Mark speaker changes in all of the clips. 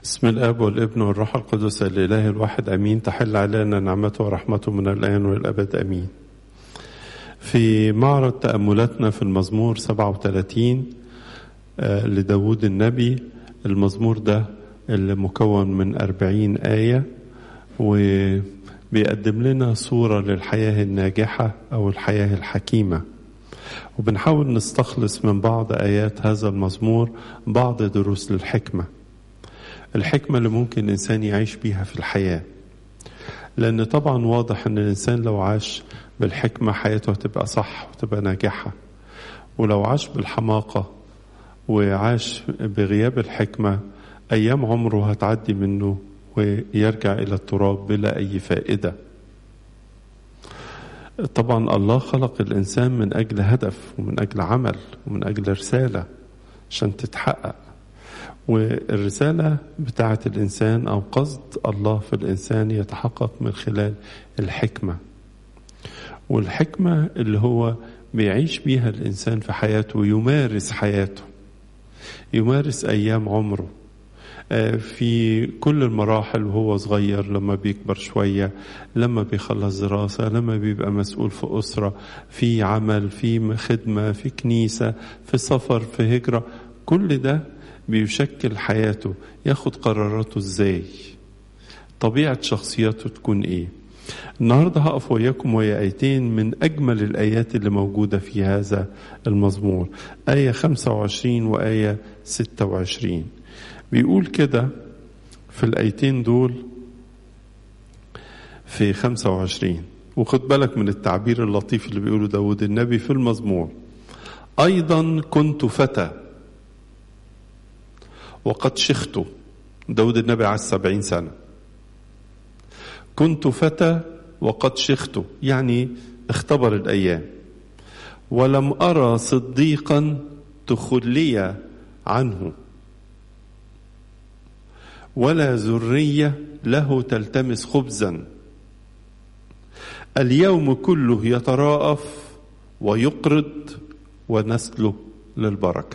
Speaker 1: بسم الاب والابن والروح القدس الاله الواحد امين تحل علينا نعمته ورحمته من الان والابد امين. في معرض تاملاتنا في المزمور 37 آه، لداود النبي المزمور ده اللي مكون من 40 ايه وبيقدم لنا صوره للحياه الناجحه او الحياه الحكيمه. وبنحاول نستخلص من بعض ايات هذا المزمور بعض دروس للحكمه. الحكمة اللي ممكن الإنسان يعيش بيها في الحياة لأن طبعا واضح أن الإنسان لو عاش بالحكمة حياته هتبقى صح وتبقى ناجحة ولو عاش بالحماقة وعاش بغياب الحكمة أيام عمره هتعدي منه ويرجع إلى التراب بلا أي فائدة طبعا الله خلق الإنسان من أجل هدف ومن أجل عمل ومن أجل رسالة عشان تتحقق والرسالة بتاعة الإنسان أو قصد الله في الإنسان يتحقق من خلال الحكمة والحكمة اللي هو بيعيش بيها الإنسان في حياته يمارس حياته يمارس أيام عمره في كل المراحل وهو صغير لما بيكبر شوية لما بيخلص دراسة لما بيبقى مسؤول في أسرة في عمل في خدمة في كنيسة في سفر في هجرة كل ده بيشكل حياته ياخد قراراته ازاي طبيعة شخصيته تكون ايه النهاردة هقف وياكم ويا آيتين من أجمل الآيات اللي موجودة في هذا المزمور آية 25 وآية 26 بيقول كده في الآيتين دول في 25 وخد بالك من التعبير اللطيف اللي بيقوله داود النبي في المزمور أيضا كنت فتى وقد شخت داود النبي عاش سبعين سنة كنت فتى وقد شخت يعني اختبر الأيام ولم أرى صديقا تخلي عنه ولا ذرية له تلتمس خبزا اليوم كله يتراءف ويقرض ونسله للبركه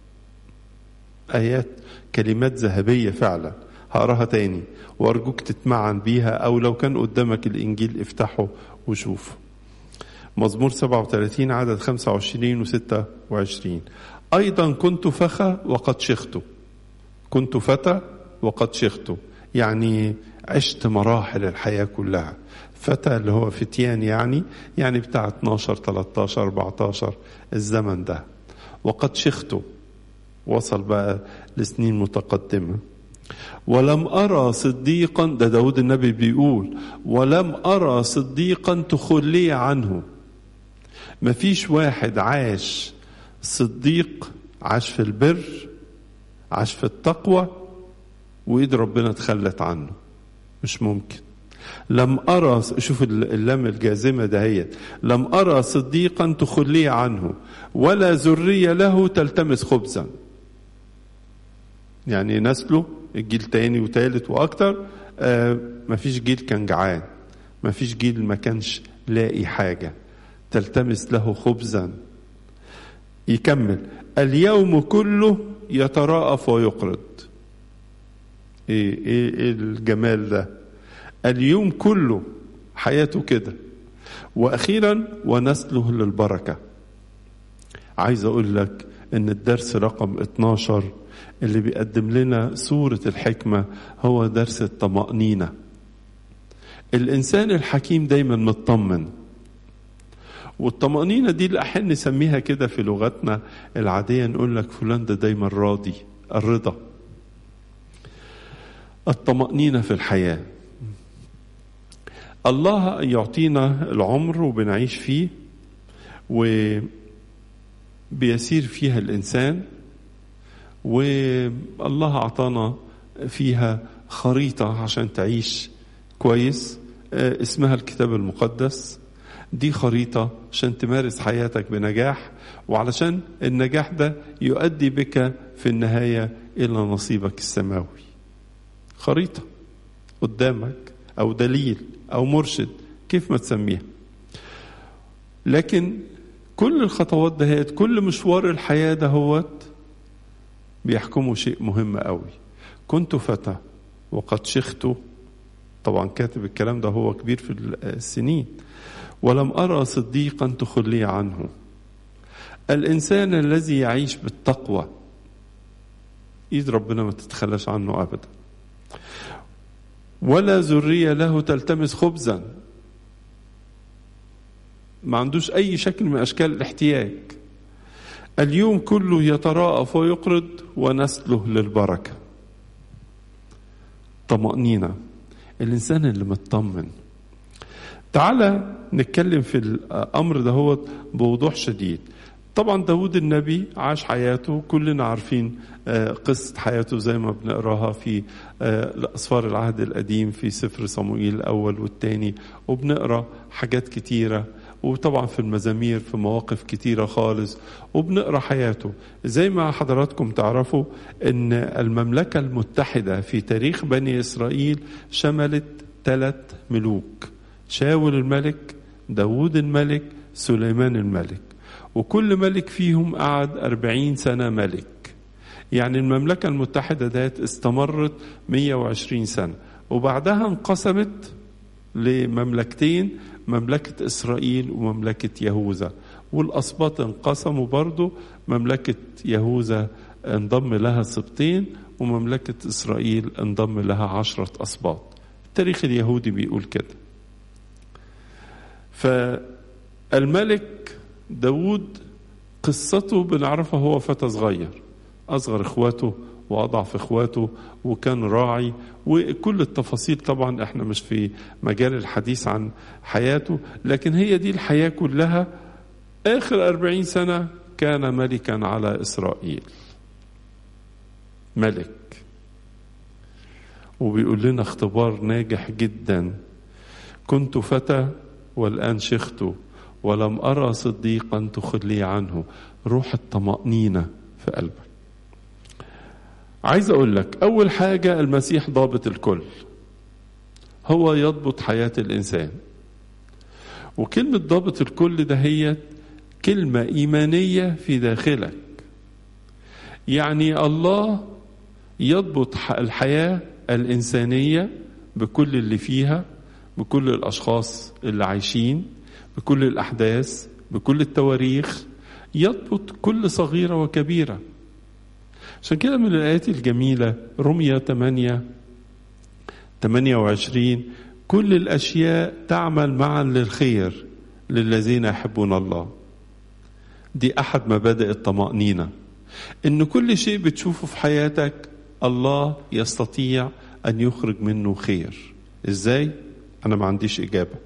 Speaker 1: آيات كلمات ذهبية فعلا هقراها تاني وأرجوك تتمعن بيها أو لو كان قدامك الإنجيل افتحه وشوفه مزمور 37 عدد 25 و 26 أيضا كنت فخة وقد شخت كنت فتى وقد شخت يعني عشت مراحل الحياة كلها فتى اللي هو فتيان يعني يعني بتاع 12 13 14 الزمن ده وقد شخت وصل بقى لسنين متقدمة ولم أرى صديقا ده داود النبي بيقول ولم أرى صديقا تخلي عنه مفيش واحد عاش صديق عاش في البر عاش في التقوى وإيد ربنا تخلت عنه مش ممكن لم أرى شوف اللام الجازمة دهيت لم أرى صديقا تخلي عنه ولا ذرية له تلتمس خبزا يعني نسله الجيل تاني وتالت واكتر آه مفيش جيل كان جعان مفيش جيل ما كانش لاقي حاجة تلتمس له خبزا يكمل اليوم كله يتراءف ويقرض ايه ايه, إيه الجمال ده اليوم كله حياته كده واخيرا ونسله للبركه عايز اقول لك ان الدرس رقم 12 اللي بيقدم لنا صورة الحكمة هو درس الطمأنينة الإنسان الحكيم دايما مطمن والطمأنينة دي اللي أحيانا نسميها كده في لغتنا العادية نقول لك فلان ده دايما راضي الرضا الطمأنينة في الحياة الله يعطينا العمر وبنعيش فيه وبيسير فيها الإنسان والله أعطانا فيها خريطة عشان تعيش كويس اسمها الكتاب المقدس دي خريطة عشان تمارس حياتك بنجاح وعلشان النجاح ده يؤدي بك في النهاية إلى نصيبك السماوي خريطة قدامك أو دليل أو مرشد كيف ما تسميها لكن كل الخطوات دهيت كل مشوار الحياة دهوت بيحكموا شيء مهم قوي كنت فتى وقد شخت طبعا كاتب الكلام ده هو كبير في السنين ولم أرى صديقا تخلي عنه الإنسان الذي يعيش بالتقوى إيد ربنا ما تتخلاش عنه أبدا ولا ذرية له تلتمس خبزا ما عندوش أي شكل من أشكال الاحتياج اليوم كله يتراءف ويقرض ونسله للبركة طمأنينة الإنسان اللي مطمن تعالى نتكلم في الأمر ده هو بوضوح شديد طبعا داود النبي عاش حياته كلنا عارفين قصة حياته زي ما بنقراها في أسفار العهد القديم في سفر صموئيل الأول والثاني وبنقرا حاجات كتيرة وطبعا في المزامير في مواقف كتيرة خالص وبنقرا حياته زي ما حضراتكم تعرفوا ان المملكة المتحدة في تاريخ بني إسرائيل شملت ثلاث ملوك شاول الملك داود الملك سليمان الملك وكل ملك فيهم قعد أربعين سنة ملك يعني المملكة المتحدة ديت استمرت 120 سنة وبعدها انقسمت لمملكتين مملكة إسرائيل ومملكة يهوذا والأسباط انقسموا برضو مملكة يهوذا انضم لها سبطين ومملكة إسرائيل انضم لها عشرة أسباط التاريخ اليهودي بيقول كده فالملك داود قصته بنعرفها هو فتى صغير أصغر إخواته وأضعف إخواته وكان راعي وكل التفاصيل طبعا احنا مش في مجال الحديث عن حياته لكن هي دي الحياة كلها آخر أربعين سنة كان ملكا على إسرائيل ملك وبيقول لنا اختبار ناجح جدا كنت فتى والآن شخت ولم أرى صديقا تخلي عنه روح الطمأنينة في قلبك عايز أقول لك أول حاجة المسيح ضابط الكل هو يضبط حياة الإنسان وكلمة ضابط الكل ده هي كلمة إيمانية في داخلك يعني الله يضبط الحياة الإنسانية بكل اللي فيها بكل الأشخاص اللي عايشين بكل الأحداث بكل التواريخ يضبط كل صغيرة وكبيرة عشان كده من الآيات الجميلة رمية 8 28 كل الأشياء تعمل معا للخير للذين يحبون الله دي أحد مبادئ الطمأنينة إن كل شيء بتشوفه في حياتك الله يستطيع أن يخرج منه خير إزاي؟ أنا ما عنديش إجابة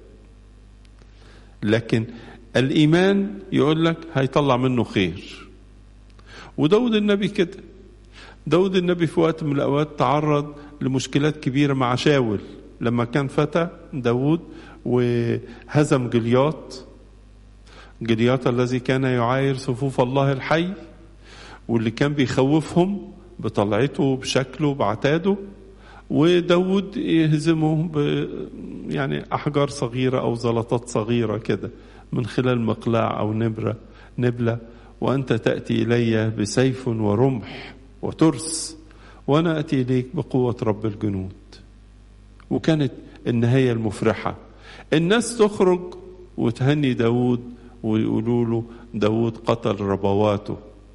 Speaker 1: لكن الإيمان يقول لك هيطلع منه خير وداود النبي كده داود النبي في وقت من الأوقات تعرض لمشكلات كبيرة مع شاول لما كان فتى داود وهزم جلياط جلياط الذي كان يعاير صفوف الله الحي واللي كان بيخوفهم بطلعته بشكله بعتاده وداود يهزمه ب يعني أحجار صغيرة أو زلطات صغيرة كده من خلال مقلاع أو نبرة نبلة وأنت تأتي إلي بسيف ورمح وترس وأنا أتي إليك بقوة رب الجنود وكانت النهاية المفرحة الناس تخرج وتهني داود ويقولوا له داود قتل ربواته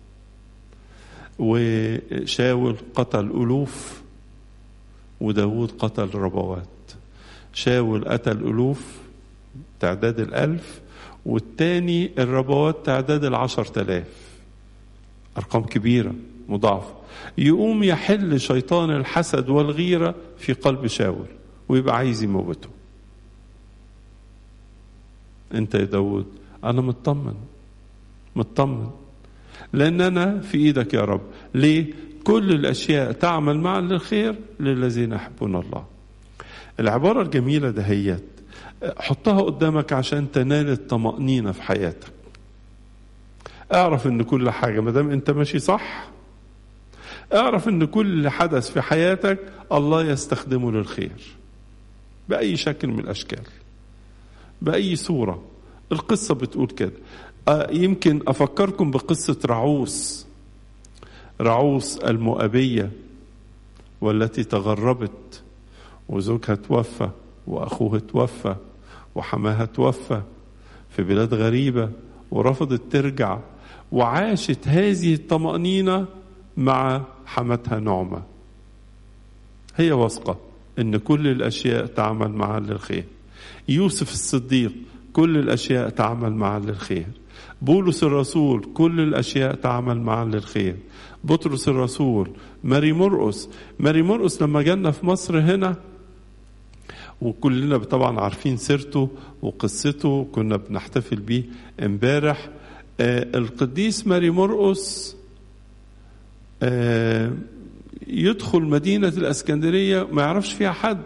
Speaker 1: وشاول قتل ألوف وداود قتل ربوات شاول قتل ألوف تعداد الألف والتاني الربوات تعداد العشر تلاف أرقام كبيرة مضاعفة يقوم يحل شيطان الحسد والغيرة في قلب شاول ويبقى عايز يموته انت يا داود انا مطمن مطمن لان انا في ايدك يا رب ليه كل الاشياء تعمل معا للخير للذين يحبون الله العباره الجميله دهيت حطها قدامك عشان تنال الطمانينه في حياتك اعرف ان كل حاجه ما دام انت ماشي صح اعرف ان كل حدث في حياتك الله يستخدمه للخير باي شكل من الاشكال باي صوره القصه بتقول كده يمكن افكركم بقصه رعوس رعوس المؤبيه والتي تغربت وزوجها توفى واخوها توفى وحماها توفى في بلاد غريبه ورفضت ترجع وعاشت هذه الطمانينه مع حماتها نعمه هي واثقه ان كل الاشياء تعمل معا للخير يوسف الصديق كل الاشياء تعمل معا للخير بولس الرسول كل الاشياء تعمل معا للخير بطرس الرسول ماري مرقس ماري مرقس لما جانا في مصر هنا وكلنا طبعا عارفين سيرته وقصته كنا بنحتفل بيه امبارح آه القديس ماري مرقس آه يدخل مدينة الأسكندرية ما يعرفش فيها حد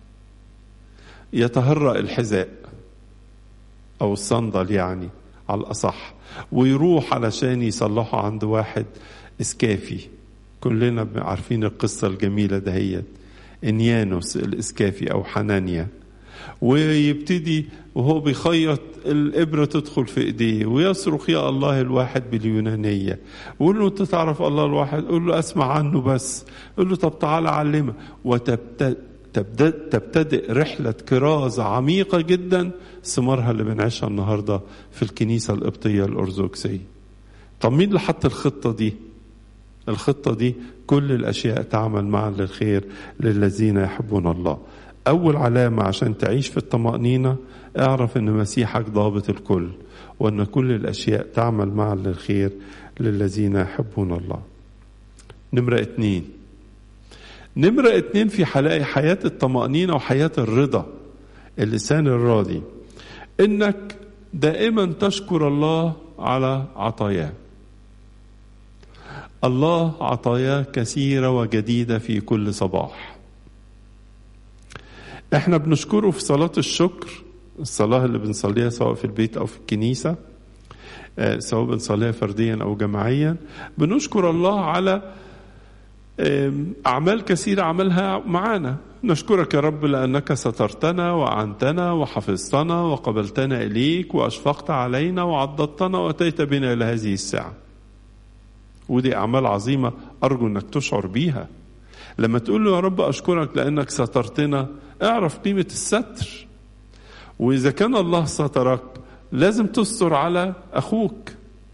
Speaker 1: يتهرأ الحذاء أو الصندل يعني على الأصح ويروح علشان يصلحه عند واحد إسكافي كلنا عارفين القصة الجميلة دهيت انيانوس الاسكافي او حنانيا ويبتدي وهو بيخيط الابره تدخل في ايديه ويصرخ يا الله الواحد باليونانيه ويقول له انت تعرف الله الواحد قول له اسمع عنه بس قول له طب تعالى علمه وتبتدئ تبتدئ رحله كرازه عميقه جدا ثمارها اللي بنعيشها النهارده في الكنيسه القبطيه الارثوذكسيه طب مين اللي حط الخطه دي الخطه دي كل الاشياء تعمل معا للخير للذين يحبون الله اول علامه عشان تعيش في الطمانينه اعرف ان مسيحك ضابط الكل وان كل الاشياء تعمل معا للخير للذين يحبون الله نمرة اتنين نمرة اتنين في حياة الطمأنينة وحياة الرضا اللسان الراضي انك دائما تشكر الله على عطاياه الله عطاياه كثيرة وجديدة في كل صباح احنا بنشكره في صلاة الشكر الصلاة اللي بنصليها سواء في البيت أو في الكنيسة سواء بنصليها فرديا أو جماعيا بنشكر الله على أعمال كثيرة عملها معانا نشكرك يا رب لأنك سترتنا وأعنتنا وحفظتنا وقبلتنا إليك وأشفقت علينا وعضدتنا وأتيت بنا إلى هذه الساعة ودي أعمال عظيمة أرجو أنك تشعر بيها لما تقول له يا رب أشكرك لأنك سترتنا اعرف قيمة الستر وإذا كان الله سترك لازم تستر على أخوك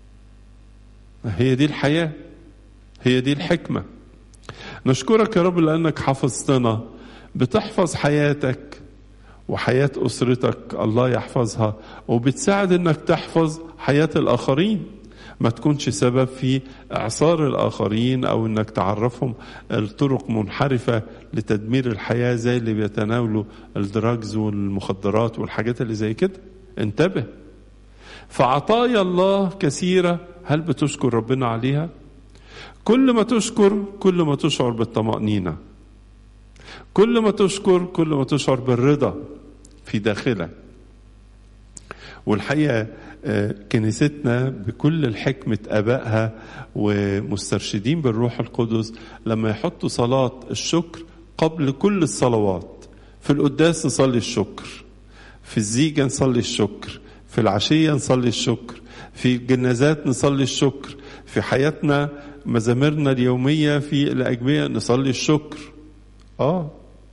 Speaker 1: هي دي الحياة هي دي الحكمة نشكرك يا رب لأنك حفظتنا بتحفظ حياتك وحياة أسرتك الله يحفظها وبتساعد أنك تحفظ حياة الآخرين ما تكونش سبب في اعصار الاخرين او انك تعرفهم الطرق منحرفه لتدمير الحياه زي اللي بيتناولوا الدراجز والمخدرات والحاجات اللي زي كده انتبه فعطايا الله كثيره هل بتشكر ربنا عليها كل ما تشكر كل ما تشعر بالطمانينه كل ما تشكر كل ما تشعر بالرضا في داخلك والحقيقه كنيستنا بكل الحكمة أبائها ومسترشدين بالروح القدس لما يحطوا صلاة الشكر قبل كل الصلوات في القداس نصلي الشكر في الزيجة نصلي الشكر في العشية نصلي الشكر في الجنازات نصلي الشكر في حياتنا مزاميرنا اليومية في الأجبية نصلي الشكر آه,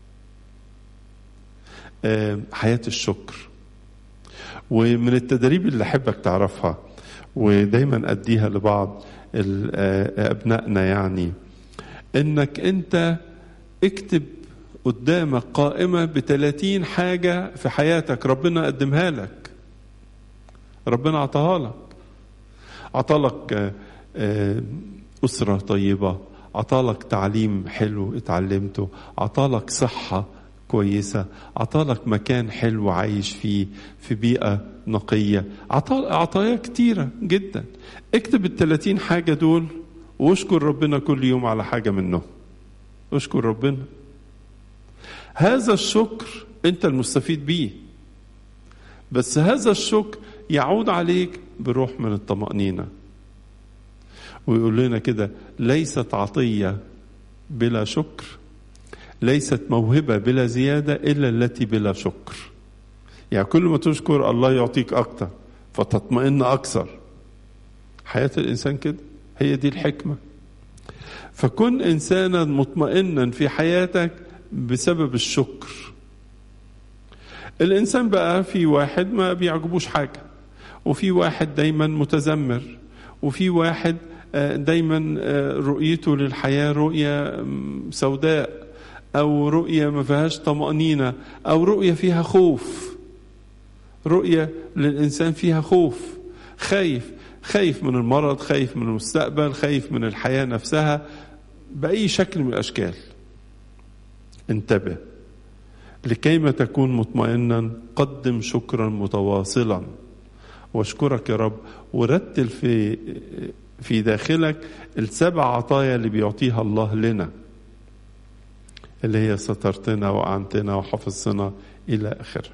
Speaker 1: آه حياة الشكر ومن التدريب اللي احبك تعرفها ودايما اديها لبعض ابنائنا يعني انك انت اكتب قدامك قائمه ب 30 حاجه في حياتك ربنا قدمها لك ربنا عطاها لك عطالك اسره طيبه عطالك تعليم حلو اتعلمته عطالك صحه كويسة عطالك مكان حلو عايش فيه في بيئة نقية عطايا كتيرة جدا اكتب التلاتين حاجة دول واشكر ربنا كل يوم على حاجة منهم اشكر ربنا هذا الشكر انت المستفيد بيه بس هذا الشكر يعود عليك بروح من الطمأنينة ويقول لنا كده ليست عطية بلا شكر ليست موهبة بلا زيادة إلا التي بلا شكر يعني كل ما تشكر الله يعطيك أكتر فتطمئن أكثر حياة الإنسان كده هي دي الحكمة فكن انسانا مطمئنا في حياتك بسبب الشكر الانسان بقى في واحد ما بيعجبوش حاجه وفي واحد دايما متذمر وفي واحد دايما رؤيته للحياه رؤيه سوداء او رؤيه ما فيهاش طمانينه او رؤيه فيها خوف رؤيه للانسان فيها خوف خايف خايف من المرض خايف من المستقبل خايف من الحياه نفسها باي شكل من الاشكال انتبه لكيما تكون مطمئنا قدم شكرا متواصلا واشكرك يا رب ورتل في في داخلك السبع عطايا اللي بيعطيها الله لنا اللي هي سترتنا وأعنتنا وحفظتنا إلى آخره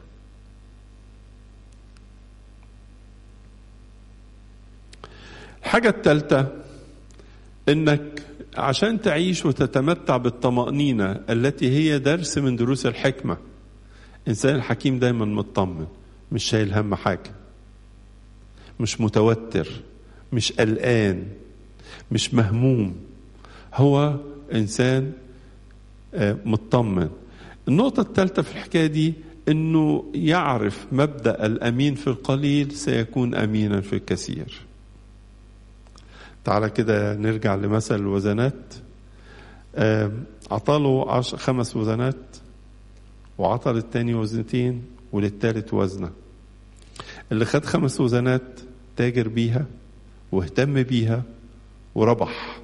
Speaker 1: الحاجة الثالثة إنك عشان تعيش وتتمتع بالطمأنينة التي هي درس من دروس الحكمة إنسان الحكيم دايما مطمن مش شايل هم حاجة مش متوتر مش قلقان مش مهموم هو إنسان مطمن النقطة الثالثة في الحكاية دي انه يعرف مبدأ الامين في القليل سيكون امينا في الكثير تعالى كده نرجع لمثل الوزنات عطاله عش خمس وزنات وعطى للتاني وزنتين وللتالت وزنة اللي خد خمس وزنات تاجر بيها واهتم بيها وربح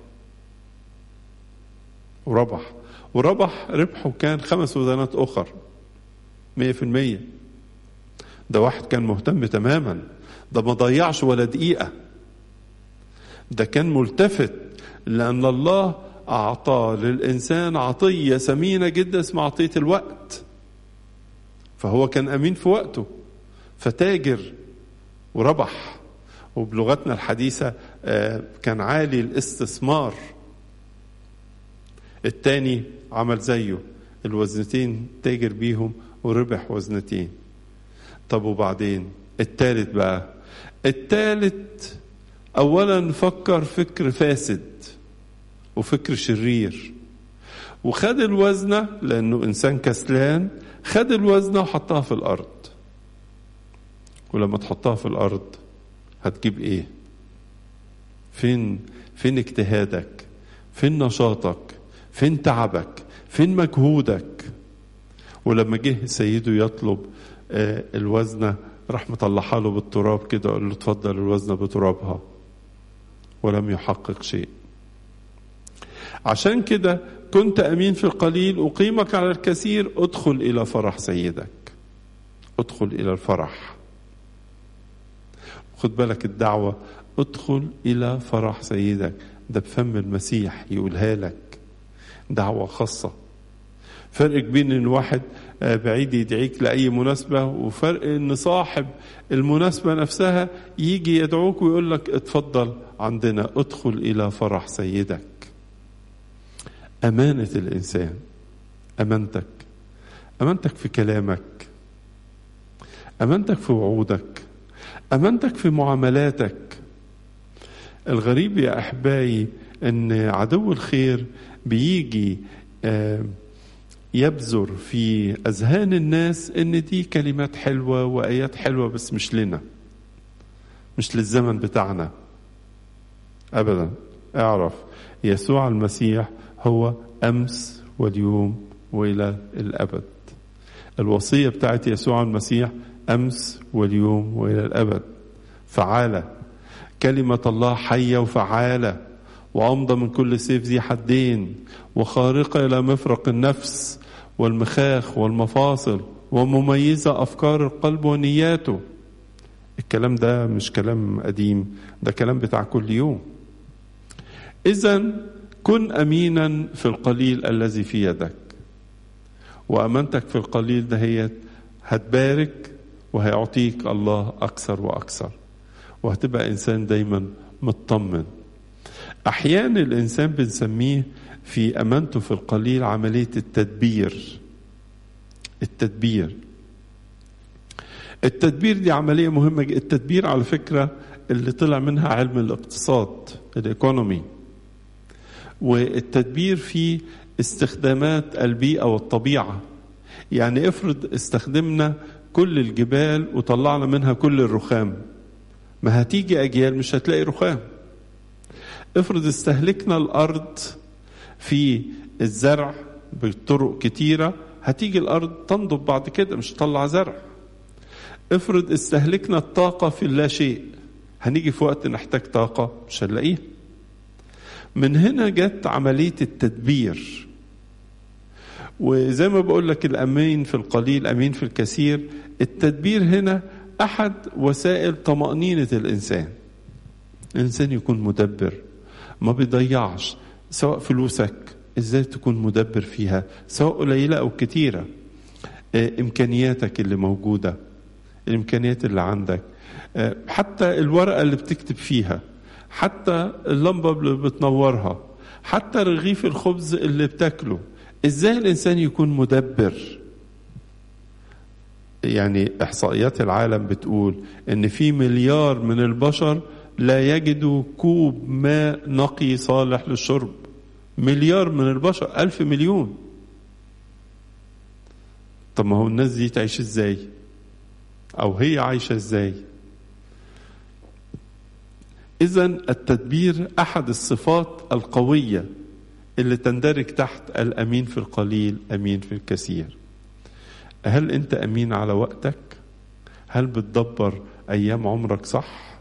Speaker 1: وربح وربح ربحه كان خمس وزنات أخر مية في المية ده واحد كان مهتم تماما ده ما ضيعش ولا دقيقة ده كان ملتفت لأن الله أعطى للإنسان عطية ثمينة جدا اسمها عطية الوقت فهو كان أمين في وقته فتاجر وربح وبلغتنا الحديثة كان عالي الاستثمار التاني عمل زيه الوزنتين تاجر بيهم وربح وزنتين طب وبعدين التالت بقى التالت اولا فكر فكر فاسد وفكر شرير وخد الوزنة لأنه إنسان كسلان خد الوزنة وحطها في الأرض ولما تحطها في الأرض هتجيب إيه فين فين اجتهادك فين نشاطك فين تعبك فين مجهودك ولما جه سيده يطلب الوزنة راح مطلعها له بالتراب كده قال له اتفضل الوزنة بترابها ولم يحقق شيء عشان كده كنت أمين في القليل أقيمك على الكثير ادخل إلى فرح سيدك ادخل إلى الفرح خد بالك الدعوة ادخل إلى فرح سيدك ده بفم المسيح يقولها لك دعوة خاصة فرق كبير ان واحد بعيد يدعيك لأي مناسبة وفرق ان صاحب المناسبة نفسها يجي يدعوك ويقول لك اتفضل عندنا ادخل إلى فرح سيدك أمانة الإنسان أمانتك أمانتك في كلامك أمانتك في وعودك أمانتك في معاملاتك الغريب يا أحبائي أن عدو الخير بيجي يبذر في أذهان الناس أن دي كلمات حلوة وآيات حلوة بس مش لنا مش للزمن بتاعنا أبدا اعرف يسوع المسيح هو أمس واليوم وإلى الأبد الوصية بتاعت يسوع المسيح أمس واليوم وإلى الأبد فعالة كلمة الله حية وفعالة وأمضى من كل سيف ذي حدين وخارقة إلى مفرق النفس والمخاخ والمفاصل ومميزة أفكار القلب ونياته الكلام ده مش كلام قديم ده كلام بتاع كل يوم إذا كن أمينا في القليل الذي في يدك وأمانتك في القليل ده هي هتبارك وهيعطيك الله أكثر وأكثر وهتبقى إنسان دايما مطمن أحيانا الإنسان بنسميه في أمانته في القليل عملية التدبير التدبير التدبير دي عملية مهمة التدبير على فكرة اللي طلع منها علم الاقتصاد الايكونومي والتدبير فيه استخدامات البيئة والطبيعة يعني افرض استخدمنا كل الجبال وطلعنا منها كل الرخام ما هتيجي أجيال مش هتلاقي رخام افرض استهلكنا الأرض في الزرع بطرق كتيرة هتيجي الأرض تنضب بعد كده مش تطلع زرع افرض استهلكنا الطاقة في اللا شيء هنيجي في وقت نحتاج طاقة مش هنلاقيها من هنا جت عملية التدبير وزي ما بقول لك الأمين في القليل أمين في الكثير التدبير هنا أحد وسائل طمأنينة الإنسان الإنسان يكون مدبر ما بيضيعش سواء فلوسك ازاي تكون مدبر فيها سواء قليلة أو كتيرة إمكانياتك اللي موجودة الإمكانيات اللي عندك حتى الورقة اللي بتكتب فيها حتى اللمبة اللي بتنورها حتى رغيف الخبز اللي بتاكله ازاي الانسان يكون مدبر يعني احصائيات العالم بتقول ان في مليار من البشر لا يجدوا كوب ماء نقي صالح للشرب مليار من البشر ألف مليون طب ما هو الناس دي تعيش ازاي او هي عايشة ازاي اذا التدبير احد الصفات القويه اللي تندرج تحت الامين في القليل امين في الكثير هل انت امين على وقتك هل بتدبر ايام عمرك صح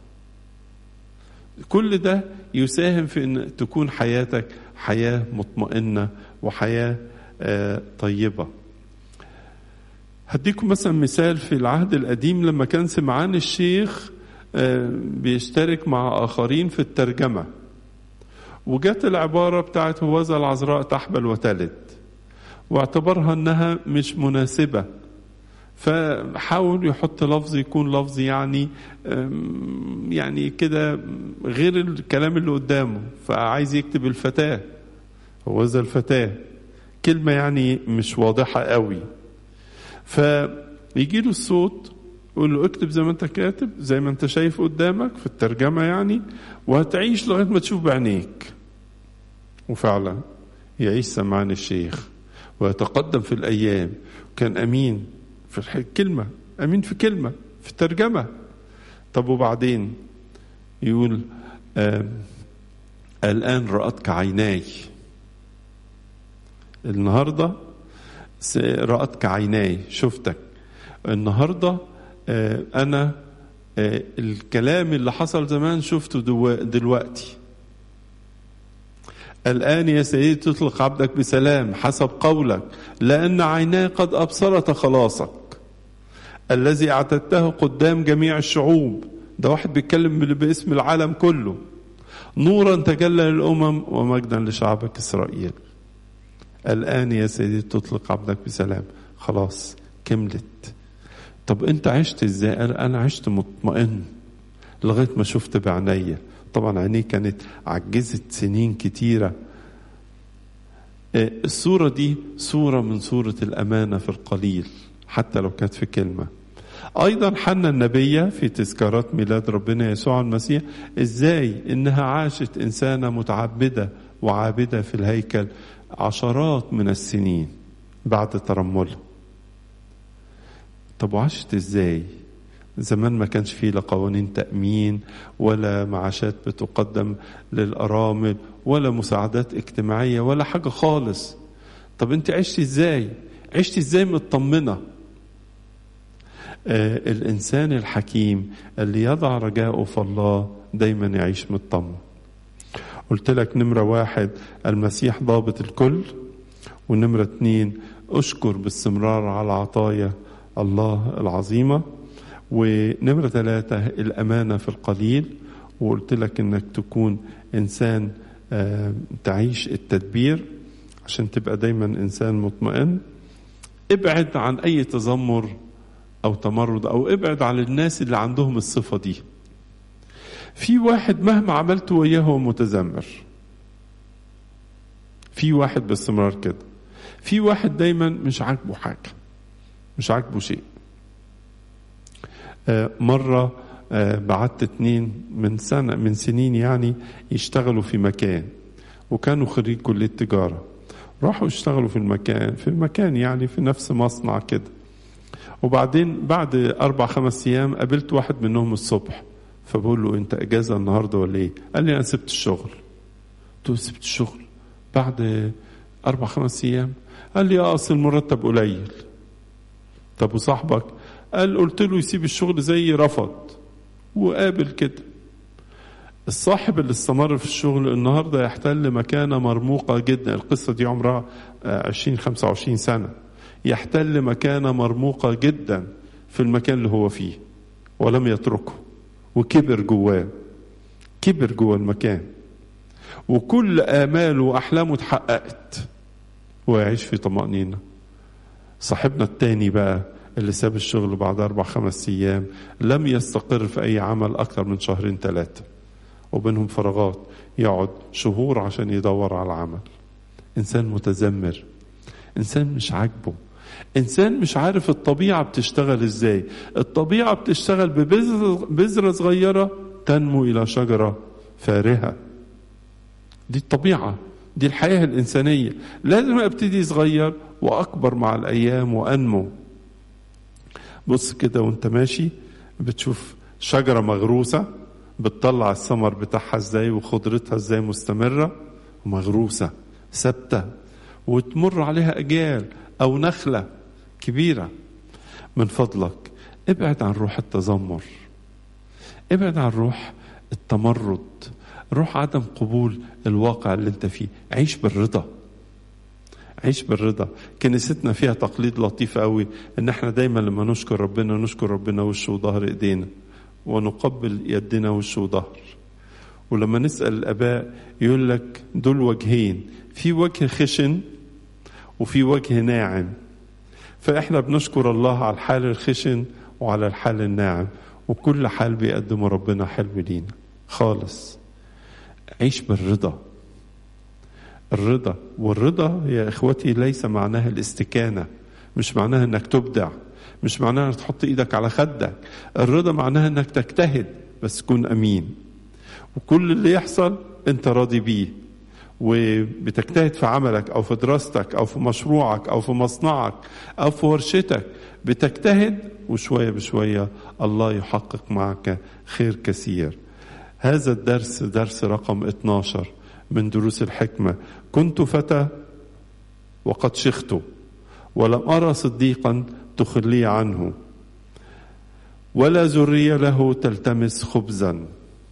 Speaker 1: كل ده يساهم في ان تكون حياتك حياه مطمئنه وحياه آه طيبه هديكم مثلا مثال في العهد القديم لما كان سمعان الشيخ آه بيشترك مع اخرين في الترجمه وجت العبارة بتاعت هوذا العذراء تحبل وتلد واعتبرها انها مش مناسبة فحاول يحط لفظ يكون لفظ يعني يعني كده غير الكلام اللي قدامه فعايز يكتب الفتاة هوذا الفتاة كلمة يعني مش واضحة قوي فيجي له الصوت يقول له اكتب زي ما انت كاتب زي ما انت شايف قدامك في الترجمة يعني وهتعيش لغاية ما تشوف بعينيك وفعلا يعيش سمعان الشيخ ويتقدم في الأيام كان أمين في الكلمة أمين في كلمة في الترجمة طب وبعدين يقول آه الآن رأتك عيناي النهاردة رأتك عيناي شفتك النهارده أنا الكلام اللي حصل زمان شفته دلوقتي الآن يا سيدي تطلق عبدك بسلام حسب قولك لأن عيناي قد أبصرت خلاصك الذي أعتدته قدام جميع الشعوب ده واحد بيتكلم باسم العالم كله نورا تجلى للأمم ومجدا لشعبك إسرائيل الآن يا سيدي تطلق عبدك بسلام خلاص كملت طب انت عشت ازاي انا عشت مطمئن لغايه ما شفت بعينيا طبعا عينيه كانت عجزت سنين كتيره الصوره دي صوره من صوره الامانه في القليل حتى لو كانت في كلمه ايضا حنا النبيه في تذكارات ميلاد ربنا يسوع المسيح ازاي انها عاشت انسانه متعبده وعابده في الهيكل عشرات من السنين بعد ترملها طب وعشت ازاي زمان ما كانش فيه لا قوانين تأمين ولا معاشات بتقدم للأرامل ولا مساعدات اجتماعية ولا حاجة خالص طب انت عشت ازاي عشت ازاي مطمنة آه الإنسان الحكيم اللي يضع رجاءه في الله دايما يعيش مطمن قلت لك نمرة واحد المسيح ضابط الكل ونمرة اتنين اشكر باستمرار على عطايا الله العظيمة ونمرة ثلاثة الأمانة في القليل وقلت لك انك تكون انسان تعيش التدبير عشان تبقى دايما انسان مطمئن ابعد عن اي تذمر او تمرد او ابعد عن الناس اللي عندهم الصفة دي في واحد مهما عملت وياه هو متذمر في واحد باستمرار كده في واحد دايما مش عاجبه حاجه مش عاجبه شيء آه مرة آه بعت اتنين من سنة من سنين يعني يشتغلوا في مكان وكانوا خريج كلية تجارة راحوا اشتغلوا في المكان في مكان يعني في نفس مصنع كده وبعدين بعد أربع خمس أيام قابلت واحد منهم الصبح فبقول له أنت إجازة النهاردة ولا إيه؟ قال لي أنا سبت الشغل قلت له سبت الشغل بعد أربع خمس أيام قال لي اه اصل المرتب قليل طب وصاحبك قال قلت له يسيب الشغل زي رفض وقابل كده الصاحب اللي استمر في الشغل النهارده يحتل مكانه مرموقه جدا القصه دي عمرها 20 25 سنه يحتل مكانه مرموقه جدا في المكان اللي هو فيه ولم يتركه وكبر جواه كبر جوه المكان وكل اماله واحلامه اتحققت ويعيش في طمأنينة صاحبنا التاني بقى اللي ساب الشغل بعد أربع خمس أيام لم يستقر في أي عمل أكثر من شهرين ثلاثة وبينهم فراغات يقعد شهور عشان يدور على عمل إنسان متذمر إنسان مش عاجبه إنسان مش عارف الطبيعة بتشتغل إزاي الطبيعة بتشتغل ببذرة صغيرة تنمو إلى شجرة فارهة دي الطبيعة دي الحياة الإنسانية لازم أبتدي صغير وأكبر مع الأيام وأنمو بص كده وانت ماشي بتشوف شجرة مغروسة بتطلع الثمر بتاعها ازاي وخضرتها ازاي مستمرة ومغروسة ثابتة وتمر عليها أجيال أو نخلة كبيرة من فضلك ابعد عن روح التذمر ابعد عن روح التمرد روح عدم قبول الواقع اللي انت فيه عيش بالرضا عيش بالرضا كنيستنا فيها تقليد لطيف قوي ان احنا دايما لما نشكر ربنا نشكر ربنا وش وظهر ايدينا ونقبل يدنا وش وظهر ولما نسال الاباء يقول لك دول وجهين في وجه خشن وفي وجه ناعم فاحنا بنشكر الله على الحال الخشن وعلى الحال الناعم وكل حال بيقدمه ربنا حلو لينا خالص عيش بالرضا الرضا والرضا يا اخوتي ليس معناها الاستكانه مش معناها انك تبدع مش معناها انك تحط ايدك على خدك الرضا معناها انك تجتهد بس تكون امين وكل اللي يحصل انت راضي بيه وبتجتهد في عملك او في دراستك او في مشروعك او في مصنعك او في ورشتك بتجتهد وشويه بشويه الله يحقق معك خير كثير هذا الدرس درس رقم 12 من دروس الحكمة كنت فتى وقد شخت ولم أرى صديقا تخلي عنه ولا ذرية له تلتمس خبزا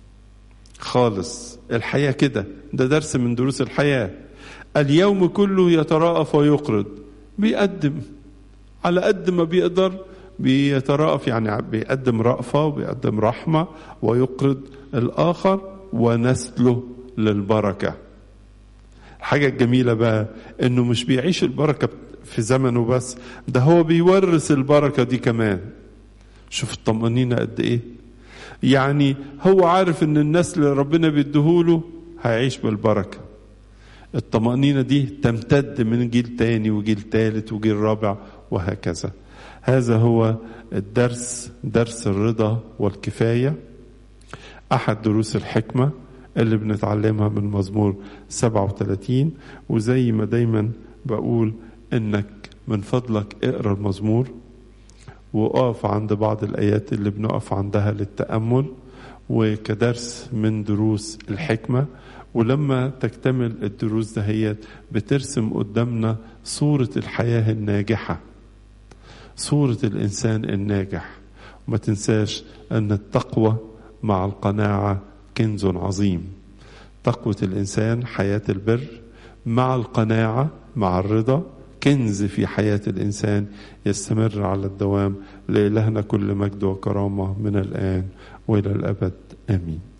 Speaker 1: خالص الحياة كده ده درس من دروس الحياة اليوم كله يتراءف ويقرض بيقدم على قد ما بيقدر بيتراءف يعني بيقدم رأفة وبيقدم رحمة ويقرض الآخر ونسله للبركة الحاجة الجميلة بقى انه مش بيعيش البركة في زمنه بس ده هو بيورث البركة دي كمان شوف الطمأنينة قد ايه يعني هو عارف ان النسل اللي ربنا بيديهوله هيعيش بالبركة الطمأنينة دي تمتد من جيل تاني وجيل تالت وجيل رابع وهكذا هذا هو الدرس درس الرضا والكفاية أحد دروس الحكمة اللي بنتعلمها من مزمور 37 وزي ما دايما بقول انك من فضلك اقرا المزمور وقف عند بعض الايات اللي بنقف عندها للتامل وكدرس من دروس الحكمه ولما تكتمل الدروس دهيت بترسم قدامنا صوره الحياه الناجحه صوره الانسان الناجح وما تنساش ان التقوى مع القناعه كنز عظيم تقوى الانسان حياه البر مع القناعه مع الرضا كنز في حياه الانسان يستمر على الدوام لالهنا كل مجد وكرامه من الان والى الابد امين